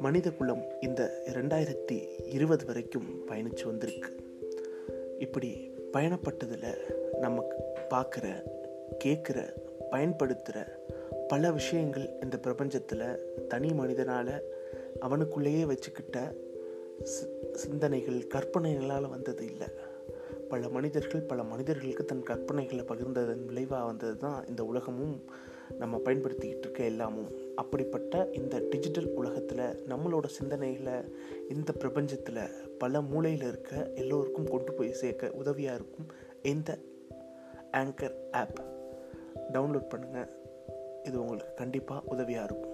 மனித குலம் இந்த ரெண்டாயிரத்தி இருபது வரைக்கும் பயணித்து வந்திருக்கு இப்படி பயணப்பட்டதில் நமக்கு பார்க்குற கேட்குற பயன்படுத்துகிற பல விஷயங்கள் இந்த பிரபஞ்சத்தில் தனி மனிதனால் அவனுக்குள்ளேயே வச்சுக்கிட்ட சிந்தனைகள் கற்பனைகளால் வந்தது இல்லை பல மனிதர்கள் பல மனிதர்களுக்கு தன் கற்பனைகளை பகிர்ந்ததன் விளைவாக வந்தது தான் இந்த உலகமும் நம்ம பயன்படுத்திக்கிட்டு இருக்க எல்லாமும் அப்படிப்பட்ட இந்த டிஜிட்டல் உலகத்தில் நம்மளோட சிந்தனைகளை இந்த பிரபஞ்சத்தில் பல மூலையில் இருக்க எல்லோருக்கும் கொண்டு போய் சேர்க்க உதவியாக இருக்கும் இந்த ஆங்கர் ஆப் டவுன்லோட் பண்ணுங்கள் இது உங்களுக்கு கண்டிப்பாக உதவியாக இருக்கும்